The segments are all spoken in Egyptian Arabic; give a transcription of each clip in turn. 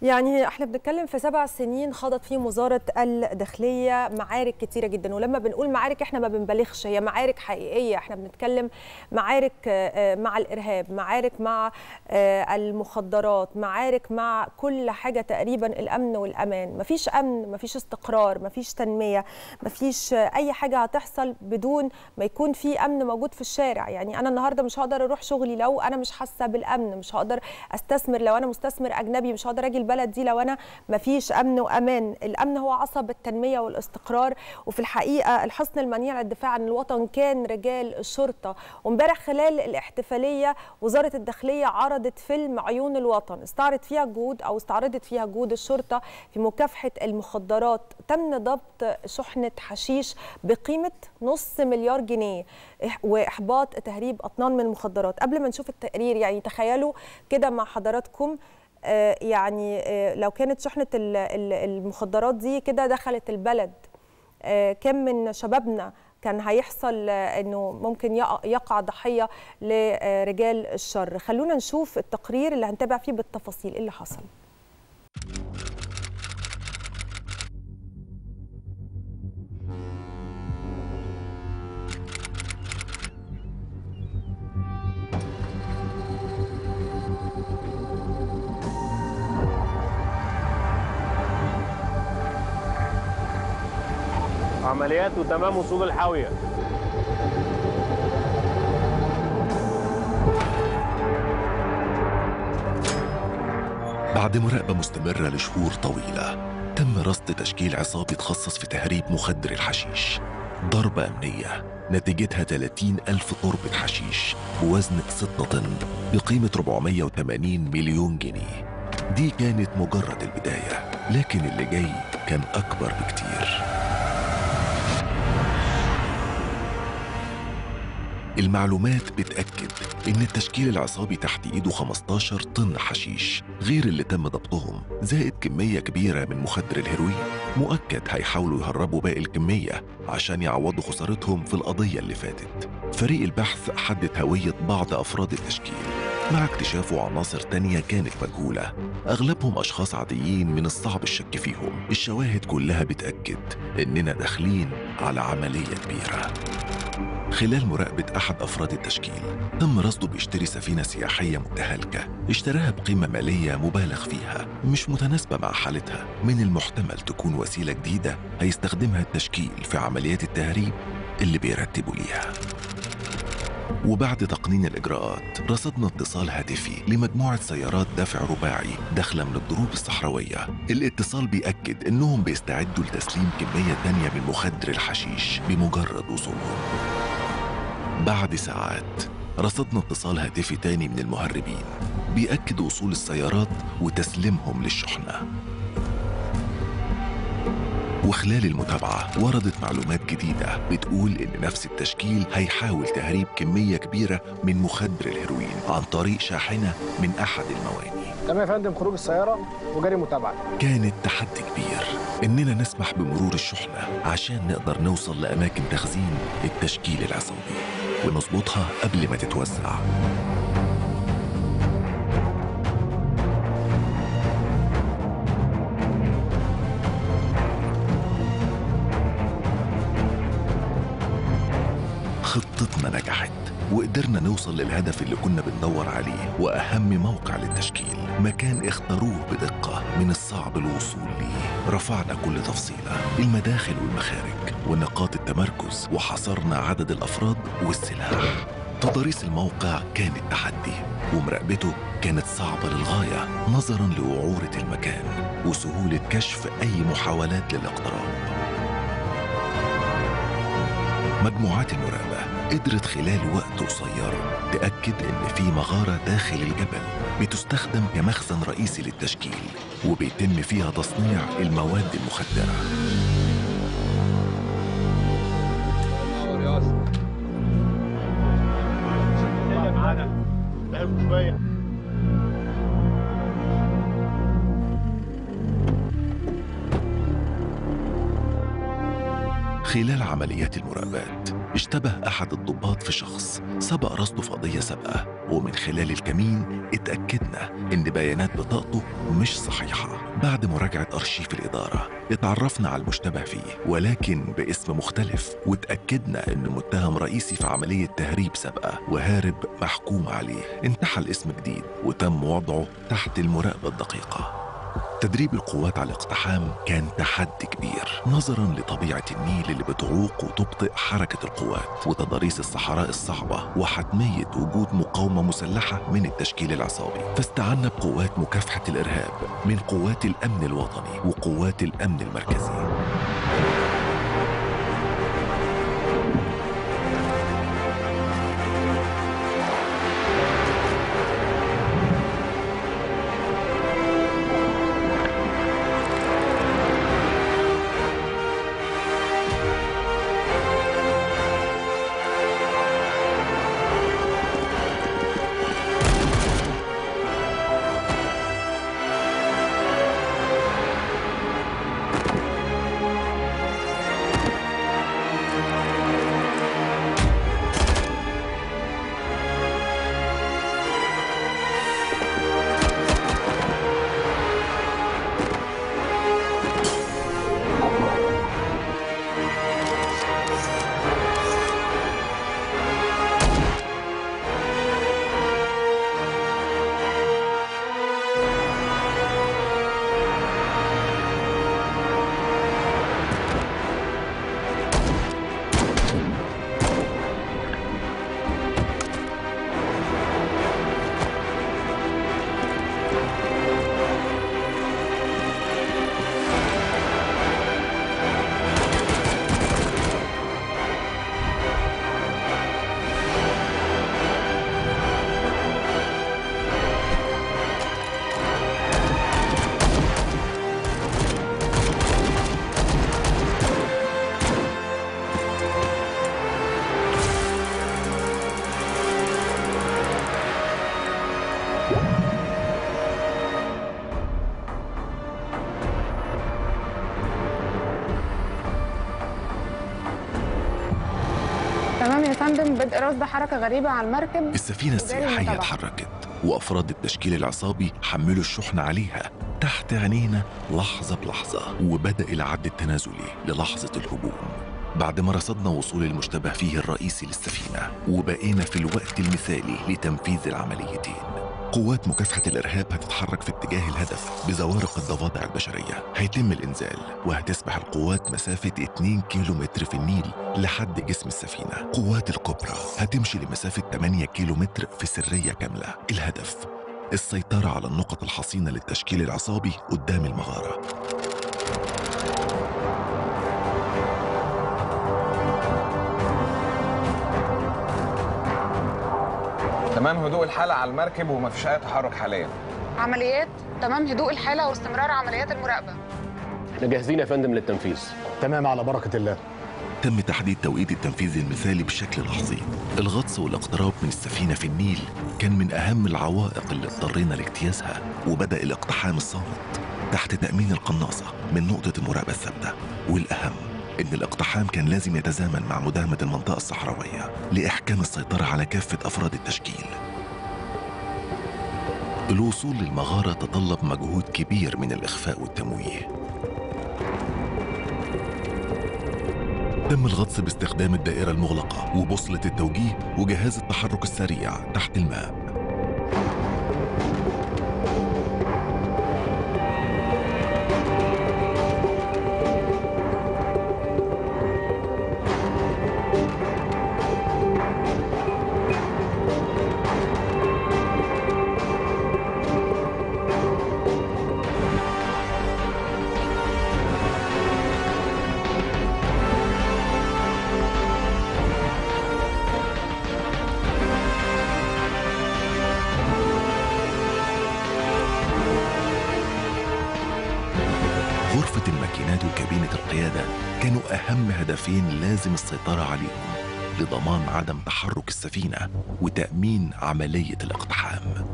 يعني احنا بنتكلم في سبع سنين خاضت فيهم وزاره الداخليه معارك كتيره جدا ولما بنقول معارك احنا ما بنبالغش هي معارك حقيقيه احنا بنتكلم معارك مع الارهاب معارك مع المخدرات معارك مع كل حاجه تقريبا الامن والامان مفيش امن مفيش استقرار مفيش تنميه مفيش اي حاجه هتحصل بدون ما يكون في امن موجود في الشارع يعني انا النهارده مش هقدر اروح شغلي لو انا مش حاسه بالامن مش هقدر استثمر لو انا مستثمر اجنبي مش هقدر اجي البلد دي لو انا ما فيش امن وامان الامن هو عصب التنميه والاستقرار وفي الحقيقه الحصن المنيع للدفاع عن الوطن كان رجال الشرطه وامبارح خلال الاحتفاليه وزاره الداخليه عرضت فيلم عيون الوطن استعرضت فيها جهود او استعرضت فيها جهود الشرطه في مكافحه المخدرات تم ضبط شحنه حشيش بقيمه نص مليار جنيه واحباط تهريب اطنان من المخدرات قبل ما نشوف التقرير يعني تخيلوا كده مع حضراتكم يعني لو كانت شحنه المخدرات دي كده دخلت البلد كم من شبابنا كان هيحصل انه ممكن يقع ضحيه لرجال الشر خلونا نشوف التقرير اللي هنتابع فيه بالتفاصيل ايه اللي حصل عمليات وتمام وصول الحاوية بعد مراقبة مستمرة لشهور طويلة تم رصد تشكيل عصابي تخصص في تهريب مخدر الحشيش ضربة أمنية نتيجتها 30 ألف طربة حشيش بوزن 6 طن بقيمة 480 مليون جنيه دي كانت مجرد البداية لكن اللي جاي كان أكبر بكتير المعلومات بتأكد إن التشكيل العصابي تحت إيده 15 طن حشيش غير اللي تم ضبطهم زائد كمية كبيرة من مخدر الهيروين مؤكد هيحاولوا يهربوا باقي الكمية عشان يعوضوا خسارتهم في القضية اللي فاتت فريق البحث حدد هوية بعض أفراد التشكيل مع اكتشافه عناصر تانية كانت مجهولة أغلبهم أشخاص عاديين من الصعب الشك فيهم الشواهد كلها بتأكد إننا داخلين على عملية كبيرة خلال مراقبة أحد أفراد التشكيل تم رصده بيشتري سفينة سياحية متهالكة اشتراها بقيمة مالية مبالغ فيها مش متناسبة مع حالتها من المحتمل تكون وسيلة جديدة هيستخدمها التشكيل في عمليات التهريب اللي بيرتبوا ليها وبعد تقنين الإجراءات رصدنا اتصال هاتفي لمجموعة سيارات دفع رباعي داخلة من الضروب الصحراوية الاتصال بيأكد إنهم بيستعدوا لتسليم كمية تانية من مخدر الحشيش بمجرد وصولهم بعد ساعات رصدنا اتصال هاتفي تاني من المهربين بيأكد وصول السيارات وتسليمهم للشحنة وخلال المتابعة وردت معلومات جديدة بتقول إن نفس التشكيل هيحاول تهريب كمية كبيرة من مخدر الهيروين عن طريق شاحنة من أحد المواني تمام يا فندم خروج السيارة وجري متابعة كانت تحدي كبير إننا نسمح بمرور الشحنة عشان نقدر نوصل لأماكن تخزين التشكيل العصابي ونظبطها قبل ما تتوزع خطتنا نجحت وقدرنا نوصل للهدف اللي كنا بندور عليه وأهم موقع للتشكيل مكان اختاروه بدقة من الصعب الوصول ليه رفعنا كل تفصيلة المداخل والمخارج ونقاط التمركز وحصرنا عدد الأفراد والسلاح تضاريس الموقع كانت تحدي ومراقبته كانت صعبة للغاية نظرا لوعورة المكان وسهولة كشف أي محاولات للاقتراب مجموعات المراقبة قدرت خلال وقت قصير تأكد إن في مغارة داخل الجبل بتستخدم كمخزن رئيسي للتشكيل وبيتم فيها تصنيع المواد المخدرة خلال عمليات المراقبات اشتبه أحد الضباط في شخص سبق رصده في قضية سابقة ومن خلال الكمين اتأكدنا إن بيانات بطاقته مش صحيحة بعد مراجعة أرشيف الإدارة اتعرفنا على المشتبه فيه ولكن باسم مختلف واتأكدنا إنه متهم رئيسي في عملية تهريب سابقة وهارب محكوم عليه انتحل اسم جديد وتم وضعه تحت المراقبة الدقيقة تدريب القوات على الاقتحام كان تحدي كبير نظرا لطبيعة النيل اللي بتعوق وتبطئ حركة القوات وتضاريس الصحراء الصعبة وحتمية وجود مقاومة مسلحة من التشكيل العصابي فاستعنا بقوات مكافحة الإرهاب من قوات الأمن الوطني وقوات الأمن المركزي تمام يا فندم بدء رصد حركة غريبة على المركب السفينة السياحية المتابعة. اتحركت وأفراد التشكيل العصابي حملوا الشحن عليها تحت عينينا لحظة بلحظة وبدأ العد التنازلي للحظة الهجوم بعد ما رصدنا وصول المشتبه فيه الرئيسي للسفينة وبقينا في الوقت المثالي لتنفيذ العمليتين قوات مكافحة الإرهاب هتتحرك في اتجاه الهدف بزوارق الضفادع البشرية هيتم الإنزال وهتسبح القوات مسافة 2 كيلو متر في النيل لحد جسم السفينة قوات الكبرى هتمشي لمسافة 8 كيلو متر في سرية كاملة الهدف السيطرة على النقط الحصينة للتشكيل العصابي قدام المغارة تمام هدوء الحالة على المركب ومفيش أي تحرك حاليا عمليات تمام هدوء الحالة واستمرار عمليات المراقبة احنا جاهزين يا فندم للتنفيذ تمام على بركه الله تم تحديد توقيت التنفيذ المثالي بشكل لحظي الغطس والاقتراب من السفينة في النيل كان من أهم العوائق اللي اضطرينا لاجتيازها وبدأ الاقتحام الصامت تحت تأمين القناصة من نقطة المراقبة الثابتة والأهم إن الاقتحام كان لازم يتزامن مع مداهمة المنطقة الصحراوية لإحكام السيطرة على كافة أفراد التشكيل الوصول للمغارة تطلب مجهود كبير من الإخفاء والتمويه تم الغطس باستخدام الدائرة المغلقة وبوصلة التوجيه وجهاز التحرك السريع تحت الماء غرفة الماكينات وكابينة القيادة كانوا أهم هدفين لازم السيطرة عليهم لضمان عدم تحرك السفينة وتأمين عملية الاقتحام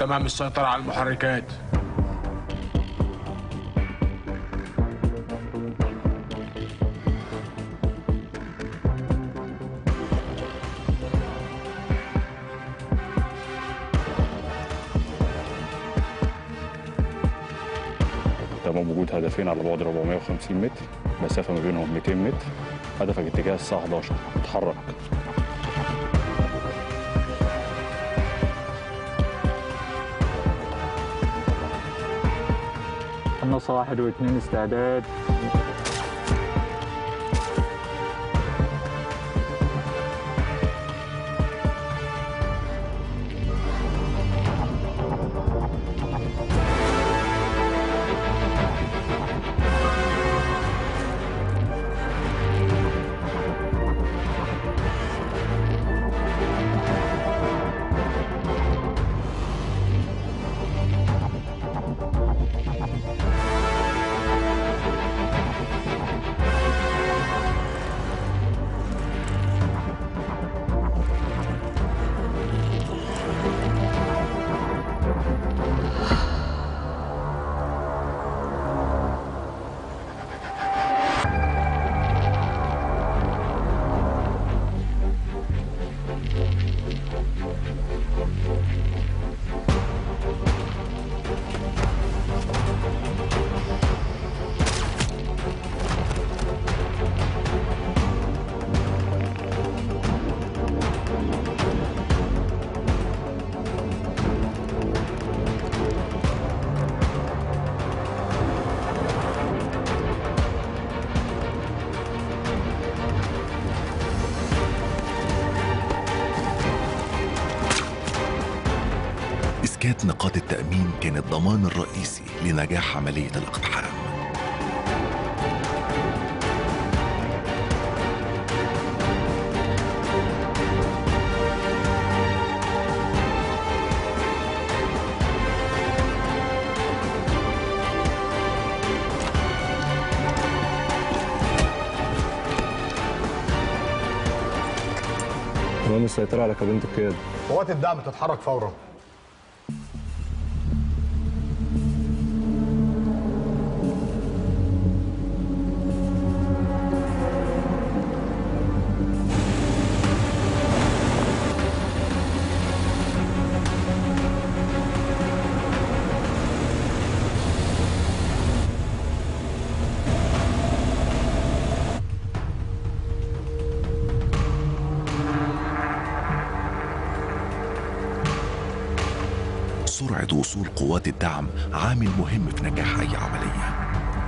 تمام السيطرة على المحركات تمام وجود هدفين على بعد 450 متر مسافة ما بينهم 200 متر هدفك اتجاه الساعة 11 اتحرك قناصة واحد واثنين استعداد إسكات نقاط التأمين كان الضمان الرئيسي لنجاح عملية الاقتحام تمام السيطرة على كابينة القيادة قوات الدعم تتحرك فورا سرعة وصول قوات الدعم عامل مهم في نجاح أي عملية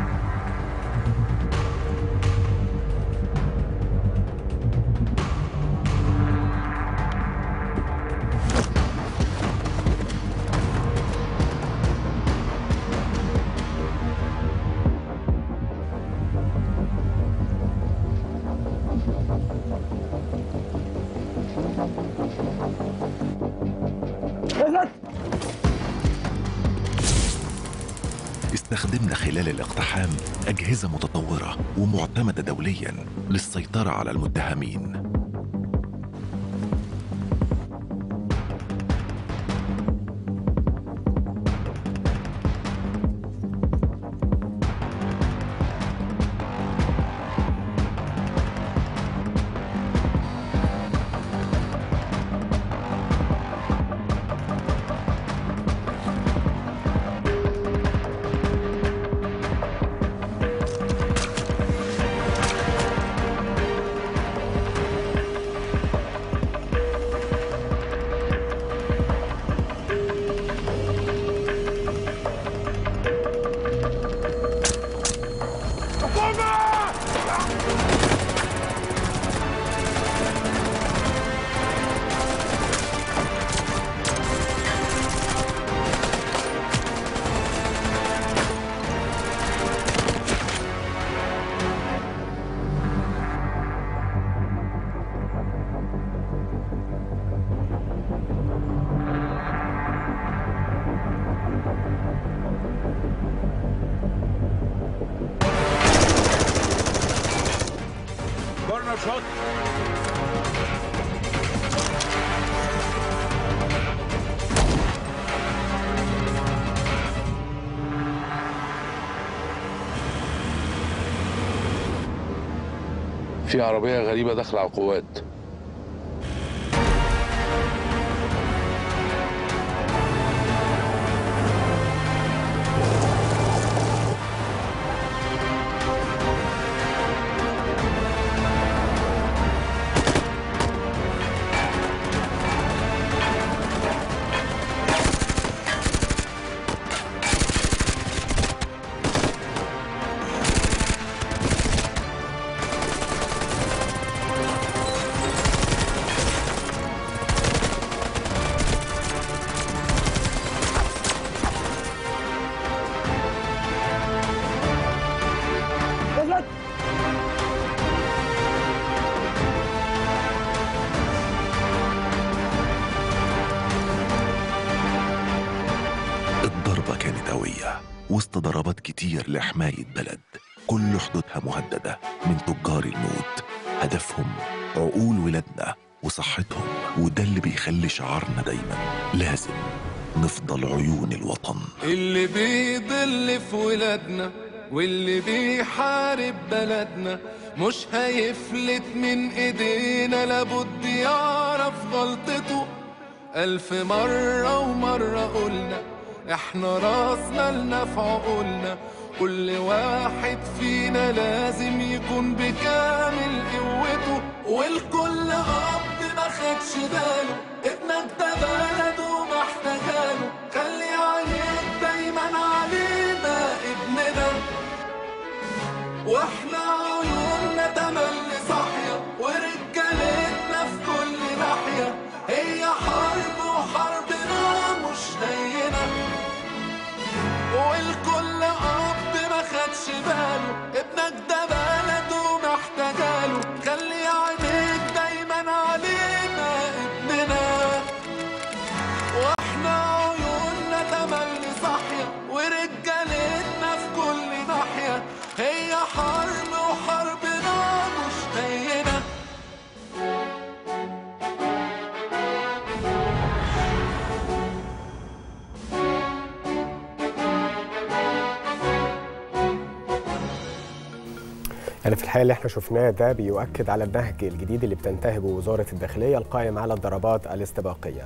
استخدمنا خلال الاقتحام أجهزة متطورة ومعتمدة دوليا للسيطرة على المتهمين كورنر شوت في عربيه غريبه داخله على القوات الضربة كانت قوية وسط ضربات كتير لحماية بلد كل حدودها مهددة من تجار الموت هدفهم عقول ولادنا وصحتهم وده اللي بيخلي شعارنا دايما لازم نفضل عيون الوطن اللي بيضل في ولادنا واللي بيحارب بلدنا مش هيفلت من ايدينا لابد يعرف غلطته ألف مرة ومرة قلنا احنا راسنا لنا في عقولنا كل واحد فينا لازم يكون بكامل قوته والكل أب ما خدش باله ابنك ده بلده محتاجاله خلي عينيك دايما علينا ابننا واحنا عيوننا تملي صاحية ورجالتنا في كل ناحية هي حرب وحربنا مش هينة والكل أب ما خدش باله ابنك ده بلده محتاجاله خلي عينيك دايما علينا ابننا واحنا عيوننا تملي صاحية ورجالتنا في كل ناحية هي حرب وحربنا مش هينة يعني في الحقيقه اللي احنا شفناه ده بيؤكد على النهج الجديد اللي بتنتهجه وزاره الداخليه القائم على الضربات الاستباقيه